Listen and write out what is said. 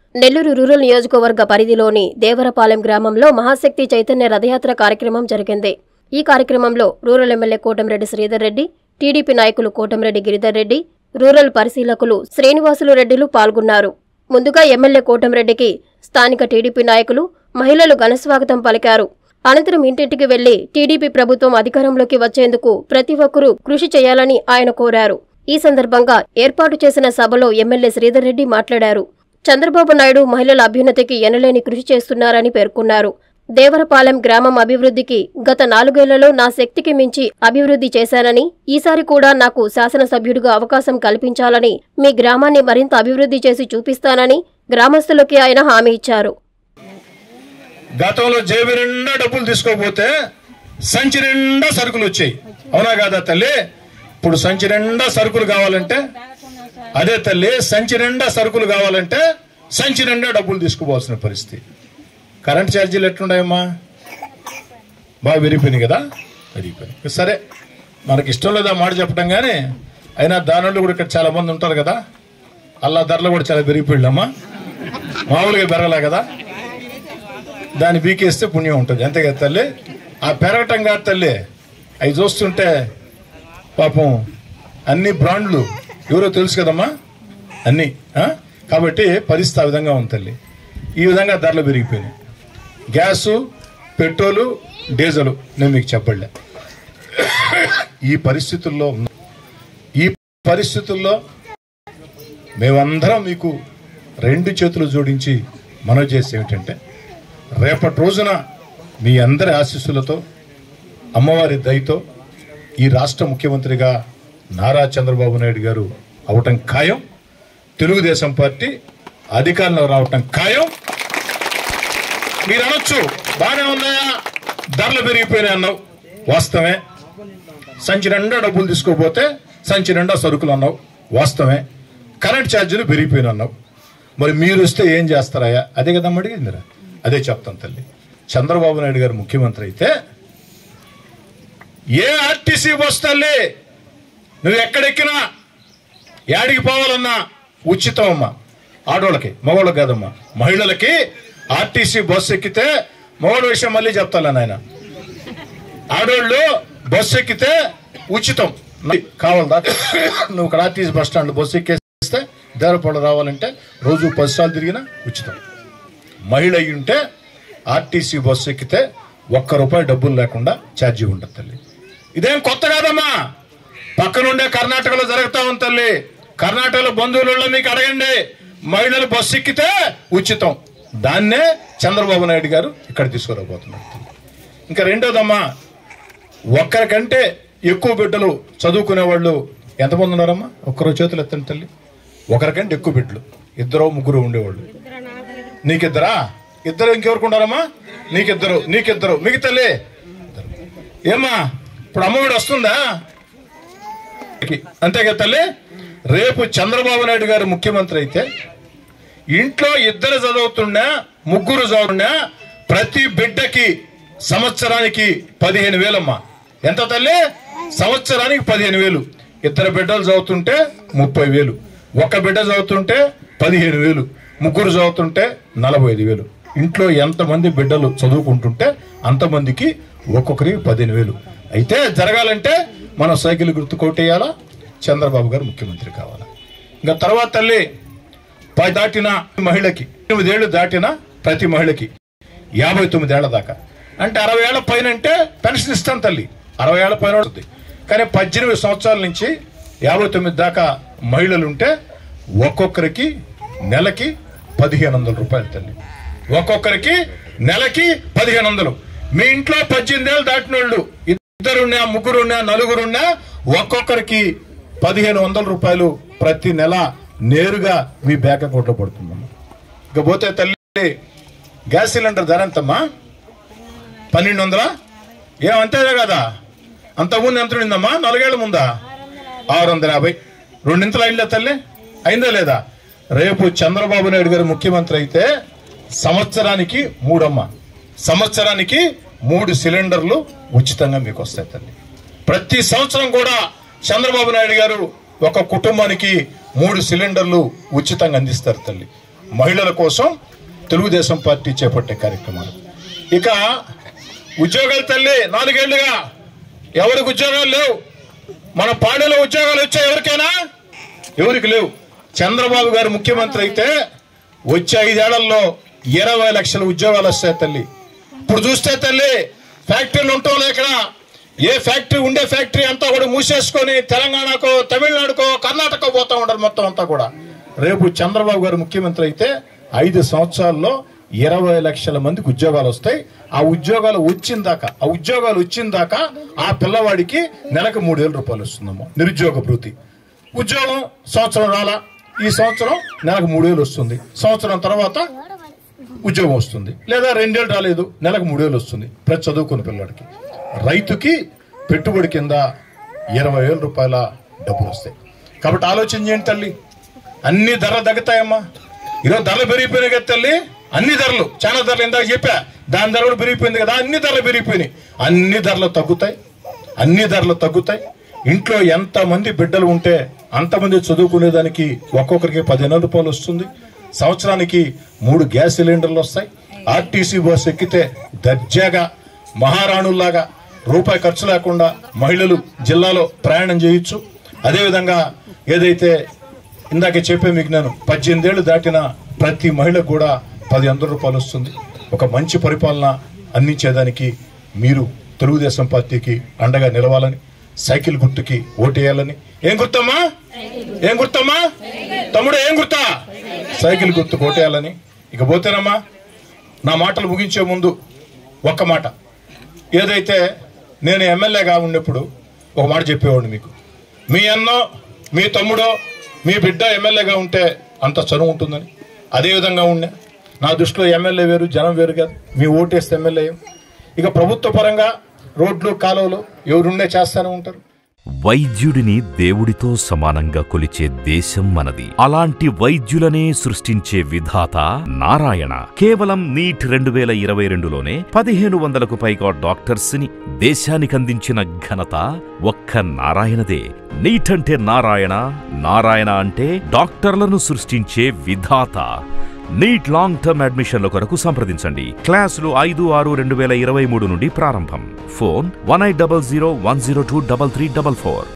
Nellore rural నియోజకవర్గ పరిధిలోని దేవరపాలెం గ్రామంలో మహాశక్తి చైతన్య రథయాత్ర కార్యక్రమం జరిగింది ఈ కార్యక్రమంలో rural MLA Kotamreddy Sridhar Reddy TDP నాయకులు కోటంరెడ్డి గిరిధర్ రెడ్డి రూరల్ పరిశీలకులు శ్రీనివాసులు రెడ్డిలు పాల్గొన్నారు ముందుగా ఎమ్మెల్యే కోటంరెడ్డికి స్థానిక టీడీపీ నాయకులు మహిళలు ఘనస్వాగతం పలికారు అనంతరం ఇంటింటికి వెళ్లి టీడీపీ ప్రభుత్వం అధికారంలోకి వచ్చేందుకు ప్రతి ఒక్కరూ కృషి చేయాలని ఆయన కోరారు ఈ సందర్భంగా ఏర్పాటు చేసిన సభలో ఎమ్మెల్యే శ్రీధర్ రెడ్డి మాట్లాడారు చంద్రబాబు నాయుడు మహిళల అభ్యున్నతికి ఎనలేని కృషి చేస్తున్నారని పేర్కొన్నారు దేవరపాలెం గ్రామం అభివృద్ధికి గత నాలుగేళ్లలో నా శక్తికి మించి అభివృద్ధి చేశానని ఈసారి కూడా నాకు శాసనసభ్యుడిగా అవకాశం కల్పించాలని మీ గ్రామాన్ని మరింత అభివృద్ధి చేసి చూపిస్తానని గ్రామస్తులకి ఆయన హామీ ఇచ్చారు గతంలో జేబు నిండా డబ్బులు తీసుకోకపోతే సంచి నిండా సరుకులు వచ్చాయి అవునా కాదా తల్లి ఇప్పుడు సంచి నిండా సరుకులు కావాలంటే అదే తల్లి సంచి నిండా సరుకులు కావాలంటే సంచి నిండా డబ్బులు తీసుకోవాల్సిన పరిస్థితి కరెంట్ ఛార్జీలు ఎట్లున్నాయమ్మా బాగా పెరిగిపోయినాయి కదా పెరిగిపోయినాయి సరే మనకి ఇష్టం లేదా మాట చెప్పడం కానీ అయినా దానిలో కూడా ఇక్కడ చాలా మంది ఉంటారు కదా అల్లా ధరలు కూడా చాలా పెరిగిపోయిందమ్మా మామూలుగా పెరగలే కదా దాన్ని బీకేస్తే పుణ్యం ఉంటుంది అంతే కదా తల్లి ఆ పెరగటం కాదు తల్లి అవి చూస్తుంటే పాపం అన్ని బ్రాండ్లు ఎవరో తెలుసు కదమ్మా అన్ని ఆ? కాబట్టి పరిస్థితి ఆ విధంగా ఉంది తల్లి ఈ విధంగా ధరలు పెరిగిపోయినాయి గ్యాసు పెట్రోలు డీజిల్ నేను మీకు చెప్పలే ఈ పరిస్థితుల్లో ఉన్న- ఈ పరిస్థితుల్లో మేమందరం మీకు రెండు చేతులు జోడించి మనవి చేసి ఏమిటంటే రేపటి రోజున మీ అందరి ఆశీస్సులతో అమ్మవారి దయతో ఈ రాష్ట్ర ముఖ్యమంత్రిగా నారా చంద్రబాబు నాయుడు గారు అవటం ఖాయం తెలుగుదేశం పార్టీ అధికారంలో రావటం ఖాయం మీరు అనొచ్చు బాగానే ఉన్నాయా ధరలు పెరిగిపోయినాయి అన్నావు వాస్తవమే సంచి నిండా డబ్బులు తీసుకోపోతే సంచి నిండా సరుకులు అన్నావు వాస్తవమే కరెంట్ ఛార్జీలు పెరిగిపోయిన అన్నావు మరి మీరు వస్తే ఏం చేస్తారయ్యా అదే కదమ్మా అడిగిందిరా అదే చెప్తాను తల్లి చంద్రబాబు నాయుడు గారు ముఖ్యమంత్రి అయితే ఏ ఆర్టీసీ బస్ తల్లి నువ్వు ఎక్కడెక్కినా యాడికి పోవాలన్నా ఉచితం అమ్మా ఆడోళ్ళకి మగవాళ్ళకి కాదమ్మా మహిళలకి ఆర్టీసీ బస్సు ఎక్కితే మగవాళ్ళ విషయం మళ్ళీ చెప్తాను నాయన ఆడోళ్ళు బస్సు ఎక్కితే ఉచితం కావాలదా నువ్వు ఇక్కడ ఆర్టీసీ బస్ స్టాండ్ బస్సు ఎక్కేస్తే దేవరపడ రావాలంటే రోజు పది సార్లు తిరిగినా ఉచితం మహిళ అయి ఉంటే ఆర్టీసీ బస్సు ఎక్కితే ఒక్క రూపాయి డబ్బులు లేకుండా ఛార్జీ ఉంటుంది తల్లి ఇదేం కొత్త కాదమ్మా పక్కనుండే కర్ణాటకలో జరుగుతా ఉంది తల్లి కర్ణాటకలో బంధువులలో మీకు అడగండి మహిళలు బస్సు ఎక్కితే ఉచితం దాన్నే చంద్రబాబు నాయుడు గారు ఇక్కడ తీసుకురాబోతున్నారు తల్లి. ఇంకా రెండోదమ్మా ఒక్కరికంటే ఎక్కువ బిడ్డలు చదువుకునే వాళ్ళు ఎంతమంది ఉన్నారమ్మా ఒక్కరో చేతులు ఎత్తండి తల్లి ఒకరికంటే ఎక్కువ బిడ్డలు ఇద్దరు ముగ్గురు ఉండేవాళ్ళు నీకిద్దరా ఇద్దరు ఇంకెవరికి ఉన్నారమ్మా నీకిద్దరు నీకిద్దరు మీకు తల్లి ఏమ్మా ఇప్పుడు అమ్మఒడి వస్తుందా అంతే కదా తల్లి రేపు చంద్రబాబు నాయుడు గారు ముఖ్యమంత్రి అయితే ఇంట్లో ఇద్దరు చదువుతున్నా ముగ్గురు చదువుతున్నా ప్రతి బిడ్డకి సంవత్సరానికి పదిహేను వేలమ్మా ఎంత తల్లి సంవత్సరానికి పదిహేను వేలు ఇద్దరు బిడ్డలు చదువుతుంటే ముప్పై వేలు ఒక బిడ్డ చదువుతుంటే పదిహేను వేలు ముగ్గురు చదువుతుంటే నలభై ఐదు వేలు ఇంట్లో ఎంతమంది బిడ్డలు చదువుకుంటుంటే అంతమందికి ఒక్కొక్కరికి పదిహేను వేలు అయితే జరగాలంటే మనం సైకిల్ గుర్తు కొట్టేయాలా చంద్రబాబు గారు ముఖ్యమంత్రి కావాలా ఇంకా తర్వాత తల్లి పది దాటిన మహిళకి ఎనిమిదేళ్లు దాటిన ప్రతి మహిళకి యాభై తొమ్మిదేళ్ల దాకా అంటే అరవై ఏళ్ల పైన అంటే పెన్షన్ ఇస్తాం తల్లి అరవై ఏళ్ల పైన ఉంటుంది కానీ పద్దెనిమిది సంవత్సరాల నుంచి యాభై తొమ్మిది దాకా మహిళలు ఉంటే ఒక్కొక్కరికి నెలకి పదిహేను వందల రూపాయలు తల్లి ఒక్కొక్కరికి నెలకి పదిహేను వందలు మీ ఇంట్లో పద్దెనిమిది ఏళ్ళు దాటిన వాళ్ళు ఇద్దరున్నా ముగ్గురున్నా నలుగురున్నా ఒక్కొక్కరికి పదిహేను వందల రూపాయలు ప్రతి నెల నేరుగా మీ బ్యాంక్ అకౌంట్లో పడుతుందమ్మా ఇకపోతే తల్లి గ్యాస్ సిలిండర్ ధర ఎంతమ్మా పన్నెండు వందలా ఏమంతేదే కదా అంతకుముందు ఎంత ఉండిందమ్మా నాలుగేళ్ల ముందా ఆరు వందల యాభై రెండింతలు అయిందా తల్లి అయిందా లేదా రేపు చంద్రబాబు నాయుడు గారు ముఖ్యమంత్రి అయితే సంవత్సరానికి మూడమ్మ సంవత్సరానికి మూడు సిలిండర్లు ఉచితంగా మీకు వస్తాయి తల్లి ప్రతి సంవత్సరం కూడా చంద్రబాబు నాయుడు గారు ఒక కుటుంబానికి మూడు సిలిండర్లు ఉచితంగా అందిస్తారు తల్లి మహిళల కోసం తెలుగుదేశం పార్టీ చేపట్టే కార్యక్రమాలు ఇక ఉద్యోగాలు తల్లి నాలుగేళ్లుగా ఎవరికి ఉద్యోగాలు లేవు మన పాడేలో ఉద్యోగాలు వచ్చాయి ఎవరికైనా ఎవరికి లేవు చంద్రబాబు గారు ముఖ్యమంత్రి అయితే వచ్చే ఐదేళ్లలో ఇరవై లక్షల ఉద్యోగాలు వస్తాయి తల్లి ఇప్పుడు చూస్తే తల్లి ఫ్యాక్టరీలు ఉంటాం ఇక్కడ ఏ ఫ్యాక్టరీ ఉండే ఫ్యాక్టరీ అంతా కూడా మూసేసుకొని తెలంగాణకో తమిళనాడుకో కర్ణాటక పోతా ఉండరు మొత్తం అంతా కూడా రేపు చంద్రబాబు గారు ముఖ్యమంత్రి అయితే ఐదు సంవత్సరాల్లో ఇరవై లక్షల మందికి ఉద్యోగాలు వస్తాయి ఆ ఉద్యోగాలు వచ్చిన దాకా ఆ ఉద్యోగాలు వచ్చిన దాకా ఆ పిల్లవాడికి నెలకు మూడు వేల రూపాయలు వస్తుందమ్మా నిరుద్యోగ భృతి ఉద్యోగం సంవత్సరం రాలా ఈ సంవత్సరం నెలకు మూడు వేలు వస్తుంది సంవత్సరం తర్వాత ఉద్యోగం వస్తుంది లేదా రెండేళ్ళు రాలేదు నెలకు మూడు వేలు వస్తుంది ప్రతి చదువుకున్న పిల్లడికి రైతుకి పెట్టుబడి కింద ఇరవై వేల రూపాయల డబ్బులు వస్తాయి కాబట్టి ఆలోచన చేయండి తల్లి అన్ని ధరలు తగ్గుతాయమ్మా ఈరోజు ధరలు పెరిగిపోయినాయి కదా తల్లి అన్ని ధరలు చాలా ధరలు ఇందాక చెప్పా దాని ధర కూడా పెరిగిపోయింది కదా అన్ని ధరలు పెరిగిపోయినాయి అన్ని ధరలు తగ్గుతాయి అన్ని ధరలు తగ్గుతాయి ఇంట్లో ఎంత మంది బిడ్డలు ఉంటే అంతమంది చదువుకునేదానికి ఒక్కొక్కరికి పదిహేను రూపాయలు వస్తుంది సంవత్సరానికి మూడు గ్యాస్ సిలిండర్లు వస్తాయి ఆర్టీసీ బస్సు ఎక్కితే దర్జాగా మహారాణుల్లాగా రూపాయి ఖర్చు లేకుండా మహిళలు జిల్లాలో ప్రయాణం చేయొచ్చు అదేవిధంగా ఏదైతే ఇందాక చెప్పే మీకు నేను పద్దెనిమిదేళ్లు దాటిన ప్రతి మహిళకు కూడా పది వందల రూపాయలు వస్తుంది ఒక మంచి పరిపాలన అందించేదానికి మీరు తెలుగుదేశం పార్టీకి అండగా నిలవాలని సైకిల్ గుర్తుకి ఓటేయాలని ఏం గుర్తమ్మా ఏం గుర్తమ్మా తమ్ముడు ఏం గుర్తా సైకిల్ గుర్తుకు ఓటేయాలని ఇక పోతేనమ్మా నా మాటలు ముగించే ముందు ఒక్క మాట ఏదైతే నేను ఎమ్మెల్యేగా ఉన్నప్పుడు ఒక మాట చెప్పేవాడిని మీకు మీ అన్నో మీ తమ్ముడో మీ బిడ్డ ఎమ్మెల్యేగా ఉంటే అంత చనువు ఉంటుందని అదే విధంగా ఉండే నా దృష్టిలో ఎమ్మెల్యే వేరు జనం వేరు కాదు మీ ఓటేస్తే ఎమ్మెల్యే ఏం. ఇక ప్రభుత్వ పరంగా రోడ్లు కాలువలు ఎవరుండే చేస్తానే ఉంటారు వైద్యుడిని దేవుడితో సమానంగా కొలిచే దేశం మనది అలాంటి వైద్యులనే సృష్టించే విధాత నారాయణ కేవలం నీట్ రెండు వేల ఇరవై రెండులోనే పదిహేను వందలకు పైగా డాక్టర్స్ ని దేశానికందించిన ఘనత ఒక్క నారాయణదే నీట్ అంటే నారాయణ నారాయణ అంటే డాక్టర్లను సృష్టించే విధాత నీట్ లాంగ్ టర్మ్ అడ్మిషన్ల కొరకు సంప్రదించండి క్లాసులు ఐదు ఆరు రెండు వేల ఇరవై మూడు నుండి ప్రారంభం phone one eight double zero one zero two double three double four